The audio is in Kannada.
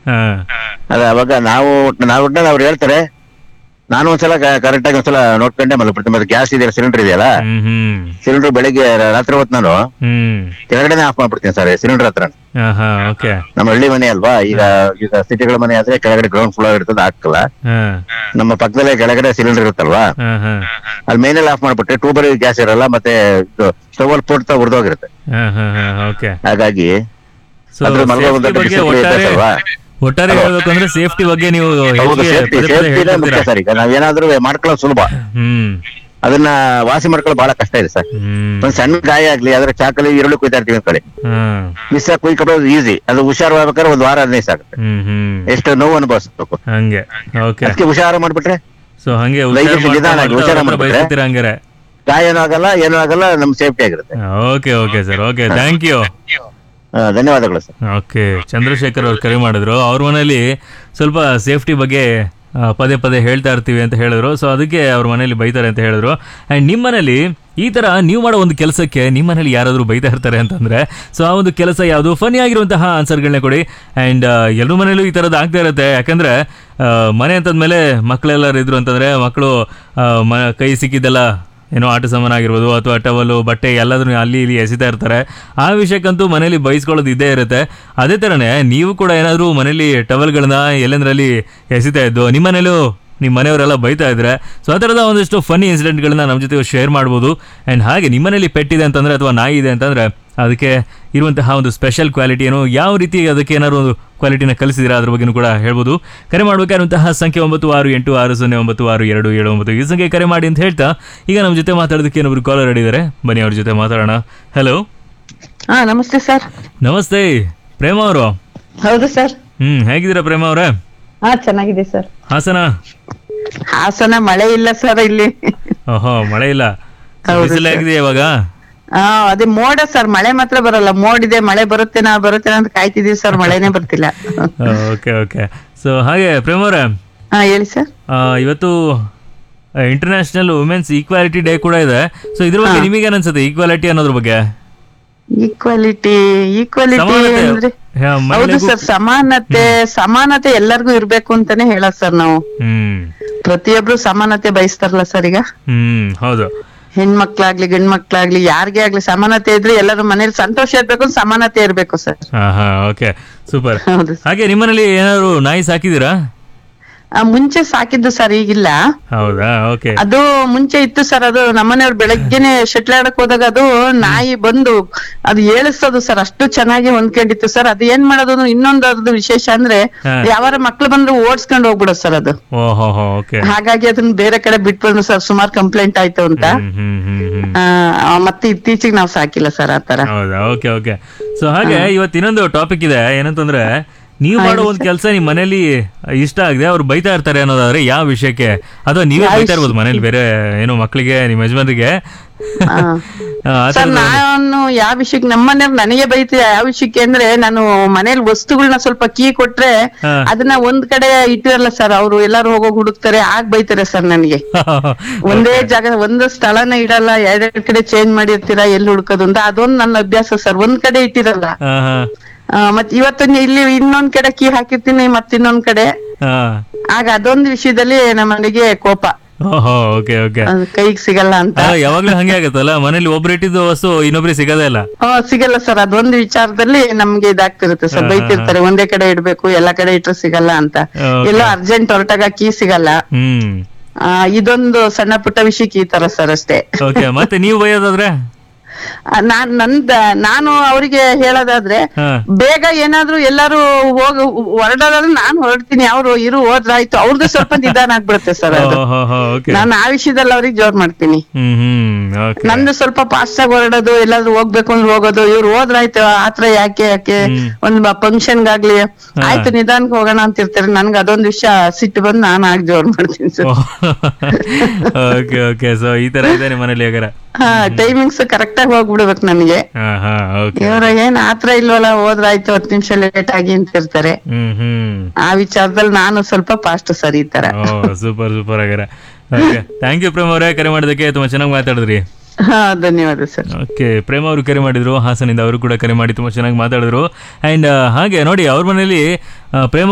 ಹಾ ಅದ ಅವಾಗ ನಾವು ನಾವು ಒಟ್ಟಿನಲ್ಲಿ ಅವ್ರು ಹೇಳ್ತಾರೆ ನಾನು ಒಂದ್ಸಲ ಕರೆಕ್ಟ್ ಆಗಿ ಒಂದ್ಸಲ ನೋಡ್ಕೊಂಡೆ ಮಲಗ್ಬಿಡ್ತೀನಿ ಮತ್ತೆ ಗ್ಯಾಸ್ ಇದೆಯಲ್ಲ ಸಿಲಿಂಡರ್ ಇದೆಯಲ್ಲ ಹ್ಮ್ ಹ್ಮ್ ಸಿಲಿಂಡರ್ ಬೆಳಿಗ್ಗೆ ರಾತ್ರಿ ಹೊತ್ತು ನಾನು ಹ್ಮ್ ಕೆಳಗಡೆನೆ ಆಫ್ ಮಾಡ್ಬಿಡ್ತೀನಿ ಸರ್ ಸಿಲಿಂಡರ್ ಹತ್ರ ಹಾ ಹಾ ಓಕೆ ನಮ್ಮ ಹಳ್ಳಿ ಮನೆ ಅಲ್ವಾ ಈಗ ಈಗ ಸಿಟಿಗಳ ಮನೆ ಆದ್ರೆ ಕೆಳಗಡೆ ಗ್ರೌಂಡ್ ಫ್ಲೋರ್ ಇರ್ತದೆ ಹಾಕಲ್ಲ ಹಾ ನಮ್ಮ ಪಕ್ಕದಲ್ಲೇ ಕೆಳಗಡೆ ಸಿಲಿಂಡರ್ ಇರುತ್ತಲ್ವಾ ಹಾ ಹಾ ಅಲ್ಲಿ ಮೇನಲ್ಲಿ ಆಫ್ ಮಾಡ್ಬಿಟ್ರೆ ಟೂಬರ್ ಗ್ಯಾಸ್ ಇರಲ್ಲ ಮತ್ತೆ ಸ್ಟವ್ ಅಲ್ಲಿ ಪೋಡ್ತಾ ಉರ್ದೋಗಿರುತ್ತೆ ಹಾ ಹಾ ಹಾ ಓಕೆ ಹಾಗಾಗಿ ಸೊ ಅದ್ರ ಮಲಗೋ ಸೇಫ್ಟಿ ಒಂದು ಬಗ್ಗೆ discipline ಒಟ್ಟಾರೆ ಇರ್ತದಲ್ವಾ? ಒಟ್ಟಾರೆ ಹೇಳ್ಬೇಕು ಅಂದ್ರೆ ಸೇಫ್ಟಿ ಬಗ್ಗೆ ನೀವು ಹೌದು ಹೆಚ್ಚಿಗೆ ಸೇಫ್ಟಿ ಪದೇ ಪದೇ ಸೇಫ್ಟಿನೇ ಮುಖ್ಯ ಹೇಳ್ತಿದ್ದೀರಾ. ಸರ್ ಈಗ ನಾವೇನಾದ್ರೂ ಮಾಡ್ಕೊಳ್ಳೋದು ಸುಲಭ ಹ್ಮ್ ಅದನ್ನ ವಾಸಿ ಮಾಡ್ಕೊಳ್ಳೋದು ಬಹಳ ಕಷ್ಟ ಇದೆ ಸರ್ ಹ್ಮ್ ಒಂದ್ ಸಣ್ಣ ಗಾಯ ಆಗ್ಲಿ ಅದ್ರ ಚಾಕಲಿ ಈರುಳ್ಳಿ ಕುಯ್ತಾ ಇರ್ತೀವಿ ಅಂತ ಕಡೆ ಹ್ಮ್ ಮಿಸ್ ಕುಯ್ಕೊಳ್ಳೋದು ಈಸಿ ಅದು ಹುಷಾರಾಗ್ಬೇಕಾದ್ರೆ ಒಂದ್ ವಾರ ಹದಿನೈದು ಸಾಗುತ್ತೆ ಹ್ಮ್ ಹ್ಮ್ ಎಷ್ಟು ನೋವು ಅನುಭವಿಸ್ಬೇಕು ಹಂಗೆ ಓಕೆ ಅದಕ್ಕೆ ಹುಷಾರು ಮಾಡ್ಬಿಟ್ರೆ ಸೊ ಹಂಗೆ ದಯವಿಟ್ಟು ಹುಷಾರ್ ನಿಧಾನಾಗಿ ಹುಷಾರ್ ಮಾಡ್ಬಿಟ್ರೆ. ಬಯಸ್ತೀರಾ ಹಂಗಾರೆ ಗಾಯ ಏನೂ ಆಗಲ್ಲ ಏನೂ ಆಗಲ್ಲ ನಮ್ ಸೇಫ್ಟಿ ಆಗಿರುತ್ತೆ okay okay sir okay thank you ಆ, ಧನ್ಯವಾದಗಳು ಸರ್ ಓಕೆ ಚಂದ್ರಶೇಖರ್ ಅವ್ರು ಕರೆ ಮಾಡಿದ್ರು ಅವ್ರ ಮನೇಲಿ ಸ್ವಲ್ಪ ಸೇಫ್ಟಿ ಬಗ್ಗೆ ಆ, ಪದೇ ಪದೇ ಹೇಳ್ತಾ ಇರ್ತೀವಿ ಅಂತ ಹೇಳಿದ್ರು ಸೊ ಅದಕ್ಕೆ ಅವ್ರ ಮನೇಲಿ ಬೈತಾರೆ ಅಂತ ಹೇಳಿದ್ರು ಆ್ಯಂಡ್ ನಿಮ್ಮ ಮನೇಲಿ ಈ ಥರ ನೀವು ಮಾಡೋ ಒಂದು ಕೆಲಸಕ್ಕೆ ನಿಮ್ಮ ಮನೇಲಿ ಯಾರಾದರೂ ಬೈತಾ ಇರ್ತಾರೆ ಅಂತಂದರೆ ಸೊ ಆ ಒಂದು ಕೆಲಸ ಯಾವುದು ಫನಿ ಆಗಿರುವಂತಹ ಆನ್ಸರ್ಗಳನ್ನ ಕೊಡಿ ಆ್ಯಂಡ್ ಎಲ್ಲರ ಮನೇಲೂ ಈ ಥರದ್ದು ಆಗ್ತಾ ಇರುತ್ತೆ ಯಾಕಂದರೆ ಮನೆ ಅಂತಂದಮೇಲೆ ಮಕ್ಕಳೆಲ್ಲರೂ ಇದ್ರು ಅಂತಂದರೆ ಮಕ್ಕಳು ಆ, ಮ ಕೈ ಸಿಕ್ಕಿದ್ದೆಲ್ಲ ಏನೋ ಆಟ ಸಾಮಾನು ಆಗಿರ್ಬೋದು ಅಥವಾ ಟವಲು ಬಟ್ಟೆ ಎಲ್ಲದನ್ನು ಅಲ್ಲಿ ಇಲ್ಲಿ ಎಸಿತಾ ಇರ್ತಾರೆ ಆ ವಿಷಯಕ್ಕಂತೂ ಮನೇಲಿ ಬೈಸ್ಕೊಳ್ಳೋದು ಇದ್ದೇ ಇರುತ್ತೆ ಅದೇ ಥರನೇ ನೀವು ಕೂಡ ಏನಾದರೂ ಮನೇಲಿ ಟವಲ್ಗಳನ್ನ ಎಲ್ಲೆಂದ್ರಲ್ಲಿ ಎಸಿತಾ ಇದ್ದು ನಿಮ್ಮ ಮನೇಲೂ ನಿಮ್ಮ ಮನೆಯವರೆಲ್ಲ ಬೈತಾ ಇದ್ರೆ ಸೊ ಆ ಥರದ ಒಂದಿಷ್ಟು ಫನ್ನಿ ಇನ್ಸಿಡೆಂಟ್ಗಳನ್ನ ನಮ್ಮ ಜೊತೆ ಶೇರ್ ಮಾಡ್ಬೋದು ಆ್ಯಂಡ್ ಹಾಗೆ ನಿಮ್ಮ ಮನೇಲಿ ಪೆಟ್ಟಿದೆ ಅಂತಂದರೆ ಅಥವಾ ನಾಯಿ ಇದೆ ಅಂತಂದರೆ ಅದಕ್ಕೆ ಇರುವಂತಹ ಒಂದು ಸ್ಪೆಷಲ್ ಕ್ವಾಲಿಟಿ ಏನು ಯಾವ ರೀತಿ ಅದಕ್ಕೆ ಏನಾದ್ರು ಒಂದು ಕ್ವಾಲಿಟಿನ ಕಲಿಸಿದಿರಾ ಅದ್ರ ಬಗ್ಗೆನೂ ಕೂಡ ಹೇಳ್ಬೋದು ಕರೆ ಮಾಡಬೇಕಾದಂತಹ ಸಂಖ್ಯೆ ಒಂಬತ್ತು ಆರು ಎಂಟು ಆರು ಸೊನ್ನೆ ಒಂಬತ್ತು ಆರು ಎರಡು ಏಳು ಒಂಬತ್ತು ಈ ಸಂಖ್ಯೆ ಕರೆ ಮಾಡಿ ಅಂತ ಹೇಳ್ತಾ ಈಗ ನಮ್ಮ ಜೊತೆ ಮಾತಾಡೋದಕ್ಕೆ ಏನೊಬ್ರು ಕಾಲರ್ ಇದ್ದಾರೆ ಬನ್ನಿ ಅವ್ರ ಜೊತೆ ಮಾತಾಡೋಣ ಹಲೋ ಹಾ ನಮಸ್ತೆ ಸರ್ ನಮಸ್ತೆ ಪ್ರೇಮ ಅವರು ಹೌದು ಸರ್ ಹ್ಮ್ ಹೇಗಿದ್ದೀರಾ ಪ್ರೇಮ ಅವರೇ ಹಾ ಚೆನ್ನಾಗಿದೆ ಸರ್ ಹಾಸನ ಹಾಸನ ಮಳೆ ಇಲ್ಲ ಸರ್ ಇಲ್ಲಿ ಓಹೋ ಮಳೆ ಇಲ್ಲ ಹೌದು ಬಿಸಿಲು sir. ಆಗಿದೆ ಇವಾಗ ಹಾ ಅದೇ ಮೋಡ ಸರ್ ಮಳೆ ಮಾತ್ರ ಬರಲ್ಲ ಮೋಡಿದೆ ಮಳೆ ಬರುತ್ತೇನಾ ಬರುತ್ತೇನಾ ಅಂತ ಕಾಯ್ತಿದೀವಿ ಸರ್ ಮಳೆನೇ ಬರ್ತಿಲ್ಲ ಓಕೆ ಓಕೆ ಸೊ ಹಾಗೆ ಪ್ರೇಮ ಅವರೇ ಹಾ ಹೇಳಿ ಸರ್ ಆ, ಇವತ್ತು ಇಂಟರ್ನ್ಯಾಷನಲ್ ವುಮೆನ್ಸ್ ಈಕ್ವಾಲಿಟಿ ಡೇ ಕೂಡ ಇದೆ ಸೊ ಇದ್ರ ಬಗ್ಗೆ ನಿಮಗೆ ಅನ್ಸುತ್ತೆ ಈಕ್ವಾಲಿಟಿ ಅನ್ನೋದ್ರ ಬಗ್ಗೆ ಈಕ್ವಾಲಿಟಿ ಈಕ್ವಾಲಿಟಿ ಸಮಾನತೆ. ಅಂದ್ರೆ ಹಾ, ಹೌದು ಮಹಿಳೆಗೂ- ಸರ್ ಸಮಾನತೆ ಸಮಾನತೆ ಎಲ್ಲರಿಗೂ ಇರ್ಬೇಕು ಅಂತಾನೆ ಹೇಳೋದ್ ಸರ್ ನಾವು ಹ್ಮ್ ಪ್ರತಿಯೊಬ್ರು ಸಮಾನತೆ ಬಯಸ್ತಾರಲ್ಲ ಸರ್ ಈಗ ಹ್ಮ್ ಹೌದು ಹೆಣ್ಮಕ್ಳಾಗ್ಲಿ ಗಂಡ್ ಮಕ್ಳಾಗ್ಲಿ ಯಾರಿಗೇ ಆಗ್ಲಿ ಸಮಾನತೆ ಇದ್ರೆ ಎಲ್ಲರೂ ಮನೇಲಿ ಸಂತೋಷ ಇರ್ಬೇಕು ಸಮಾನತೆ ಇರ್ಬೇಕು ಸರ್ ಹಾ ಹಾ ಓಕೆ ಸೂಪರ್ ಹೌದು sir. ಹಾಗೆ ನಿಮ್ಮನೇಲಿ ಏನಾದ್ರು ನಾಯಿ ಸಾಕಿದೀರಾ ಆ, ಮುಂಚೆ ಸಾಕಿದ್ದು ಸರ್ ಈಗಿಲ್ಲ ಹೌದಾ ಓಕೆ ಅದು ಮುಂಚೆ ಇತ್ತು ಸರ್ ಅದು ನಮ್ಮನೆಯವ್ರು ಬೆಳಗ್ಗೆನೆ ಶೆಟ್ಲ್ ಆಡಕ್ ಹೋದಾಗ ಅದು ನಾಯಿ ಬಂದು ಅದು ಏಳಿಸೋದು ಸರ್ ಅಷ್ಟು ಚೆನ್ನಾಗಿ ಹೊಂದ್ಕೊಂಡಿತ್ತು ಸರ್ ಅದು ಏನ್ ಮಾಡೋದು ಇನ್ನೊಂದು ಅದ್ರದ್ದು ವಿಶೇಷ ಅಂದ್ರೆ ಹಾ. ಯಾವಾರ ಮಕ್ಳು ಬಂದ್ರೆ ಓಡಿಸ್ಕೊಂಡು ಹೋಗ್ಬಿಡೋದು ಸರ್ ಅದು ಓಹೋ ಹೋ ಓಕೆ ಹಾಗಾಗಿ ಅದನ್ನ ಬೇರೆ ಕಡೆ ಬಿಟ್ಬಂದು ಸರ್ ಸುಮಾರು ಕಂಪ್ಲೇಂಟ್ ಆಯ್ತು ಅಂತ ಹ್ಮ್ ಹ್ಮ್ ಹ್ಮ್ ಹ್ಮ್ ಆ, ಮತ್ತೆ ಇತ್ತೀಚೆಗೆ ನಾವ್ ಸಾಕಿಲ್ಲ ಸರ್ ಆತರ ಹೌದಾ ಓಕೆ ಓಕೆ ಸೊ ಹಾಗೆ ಇವತ್ತು ಇನ್ನೊಂದು ಟಾಪಿಕ್ ಇದೆ ಏನಂತಂದ್ರೆ ನೀವು ಮಾಡೋ ಒಂದು ಕೆಲಸ ನಿಮ್ ಮನೇಲಿ ಇಷ್ಟ ಆಗಿದೆ ಅವ್ರು ಬೈತಾ ಇರ್ತಾರೆ ಅನ್ನೋದಾದ್ರೆ ಯಾವ ವಿಷಯಕ್ಕೆ ಅಥವಾ ನೀವೇ ಬೈತಾ ಇರ್ಬೋದು ಮನೇಲಿ ಬೇರೆ ಏನೋ ಮಕ್ಕಳಿಗೆ ನಿಮ್ಮ ಯಜಮಾನ್ರಿಗೆ ಆ, ಆ ಸರ್ ಥರದ್ದು- ನಾನು ಯಾವ ವಿಷಯಕ್ಕೆ ನಮ್ಮನೆಯವ್ರು ನನಗೆ ಬೈತಿ ಯಾವ ವಿಷಯಕ್ಕೆ ಅಂದ್ರೆ ನಾನು ಮನೇಲಿ ವಸ್ತುಗಳನ್ನ ಸ್ವಲ್ಪ ಕೀ ಕೊಟ್ರೆ ಹಾ. ಅದನ್ನ ಒಂದ್ ಕಡೆ ಇಟ್ಟಿರಲ್ಲ ಸರ್ ಅವ್ರು ಎಲ್ಲಾರು ಹೋಗೋಗ್ ಹುಡುಕ್ತಾರೆ ಆಗ್ ಬೈತಾರೆ ಸರ್ ನನಗೆ ಒಂದೇ ಜಾಗ ಒಂದು ಸ್ಥಳನ ಇಡಲ್ಲ ಎರಡೆರಡ್ ಕಡೆ ಚೇಂಜ್ ಮಾಡಿರ್ತೀರಾ ಎಲ್ಲಿ ಹುಡುಕೋದು ಅಂತ ಅದೊಂದು ನನ್ನ ಅಭ್ಯಾಸ ಸರ್ ಒಂದ್ ಕಡೆ ಇಟ್ಟಿರಲ್ಲ ಹಾ ಹಾ ಆ, ಮತ್ ಇವತ್ತು ನೀ- ಇಲ್ಲಿ ಇನ್ನೊಂದ್ ಕಡೆ ಕೀ ಹಾಕಿರ್ತೀನಿ ಮತ್ ಇನ್ನೊಂದ್ ಕಡೆ ಹಾ ಆಗ ಅದೊಂದು ವಿಷಯದಲ್ಲಿ ನಮ್ಮ ಮನೆಗೆ ಕೋಪ ಓಹೋ ಓಕೆ ಓಕೆ ಅದು ಕೈಗ್ ಸಿಗಲ್ಲ ಅಂತ ಯಾವಾಗ್ಲೂ ಹಂಗೆ ಆಗತ್ತಲ್ಲ ಮನೇಲಿ ಒಬ್ರು ಇಟ್ಟಿದ್ದು ವಸ್ತು ಇನ್ನೊಬ್ರಿಗೆ ಸಿಗೋದೇ ಇಲ್ಲ ಆ, ಸಿಗಲ್ಲ ಸರ್ ಅದೊಂದು ವಿಚಾರದಲ್ಲಿ ನಮ್ಗೆ ಇದಾಗ್ತಿರುತ್ತೆ ಸರ್ ಹಾ, ಬೈತಿರ್ತಾರೆ ಒಂದೇ ಕಡೆ ಇಡ್ಬೇಕು ಎಲ್ಲಾ ಕಡೆ ಇಟ್ರೆ ಸಿಗಲ್ಲ ಅಂತ Okay. ಎಲ್ಲೋ ಅರ್ಜೆಂಟ್ ಹೊರಟಾಗ ಕೀ ಸಿಗಲ್ಲ ಹ್ಮ್ ಆ, ಇದೊಂದು ಸಣ್ಣ ಪುಟ್ಟ ವಿಷಯಕ್ಕೆ ಈ ತರ ಸರ್ ಅಷ್ಟೇ ಓಕೆ ಮತ್ತೆ ನೀವು ಬೈಯೋದಾದ್ರೆ ಆ, ನಾನ್ ನಂದ ನಾನು ಅವರಿಗೆ ಹೇಳೋದಾದ್ರೆ ಹಾ ಬೇಗ ಏನಾದ್ರೂ ಎಲ್ಲಾರು ಹೋಗ ಹೊರಡೋದಾದ್ರೆ ನಾನ್ ಹೊರಡ್ತೀನಿ ಅವ್ರು ಇರು ಹೋದ್ರಾಯ್ತು ಅವ್ರದ್ದು ಸ್ವಲ್ಪ ನಿಧಾನ ಆಗ್ಬಿಡುತ್ತೆ ಸರ್ ಅದು ಓಹೋ ಹೋ ಓಕೆ ನಾನು ಆ ವಿಷಯದಲ್ಲಿ ಅವ್ರಿಗೆ ಜೋರ್ ಮಾಡ್ತೀನಿ ಹ್ಮ್ ಹ್ಮ್ ಓಕೆ ನಂದು ಸ್ವಲ್ಪ ಫಾಸ್ಟ್ ಆಗಿ ಹೊರಡೋದು ಎಲ್ಲಾದ್ರೂ ಹೋಗ್ಬೇಕು ಅಂದ್ರೆ ಹೋಗೋದು ಇವ್ರು ಹೋದ್ರಾಯ್ತು ಆತ್ರ ಯಾಕೆ ಯಾಕೆ ಹ್ಮ್. ಒಂದ್ ಫಂಕ್ಷನ್ ಗಾಗ್ಲಿ ಆಯ್ತು ನಿಧಾನಕ್ಕೆ ಹೋಗೋಣ ಅಂತ ಇರ್ತಾರೆ ನನ್ಗೆ ಅದೊಂದು ವಿಷಯ ಸಿಟ್ಟು ಬಂದು ನಾನು ಆಗಿ ಜೋರ್ ಮಾಡ್ತೀನಿ ಸರ್ ಓಕೆ ಓಕೆ ಸೊ ಈ ತರ ಇದೆ ನಿಮ್ಮ ಮನೇಲಿ ಹಾಗಾರೆ ಹಾ ಟೈಮಿಂಗ್ಸ್ ಕರೆಕ್ಟ್ ಆಗಿ ಹೋಗ್ಬಿಡ್ಬೇಕು ನನಗೆ ಹಾ ಹಾ ಓಕೆ ಇವ್ರ ಏನ್ ಆತ್ರ ಇಲ್ವಲ್ಲ ಹೋದ್ರಾಯ್ತು ಹತ್ತು ನಿಮಿಷ ಲೇಟ್ ಆಗಿ ಅಂತ ಇರ್ತಾರೆ ಹ್ಮ್ ಹ್ಮ್ ಆ ವಿಚಾರದಲ್ಲಿ ನಾನು ಸ್ವಲ್ಪ ಫಾಸ್ಟ್ ಸರ್ ಈ ತರ ಓ ಸೂಪರ್ ಸೂಪರ್ ಹಾಗಾರೆ ಓಕೆ ಥ್ಯಾಂಕ್ ಯು ಪ್ರೇಮ್ ಅವರೇ ಕರೆ ಮಾಡೋದಕ್ಕೆ ತುಂಬಾ ಚೆನ್ನಾಗಿ ಮಾತಾಡಿದ್ರಿ ಹಾ ಧನ್ಯವಾದ ಸರ್ ಓಕೆ ಪ್ರೇಮ್ ಅವರು ಕರೆ ಮಾಡಿದ್ರು ಹಾಸನಿಂದ ಅವರು ಕೂಡ ಕರೆ ಮಾಡಿ ತುಂಬಾ ಚೆನ್ನಾಗಿ ಮಾತಾಡಿದ್ರು ಅಂಡ್ ಹಾಗೆ ನೋಡಿ ಅವ್ರ ಮನೇಲಿ ಆ, ಪ್ರೇಮ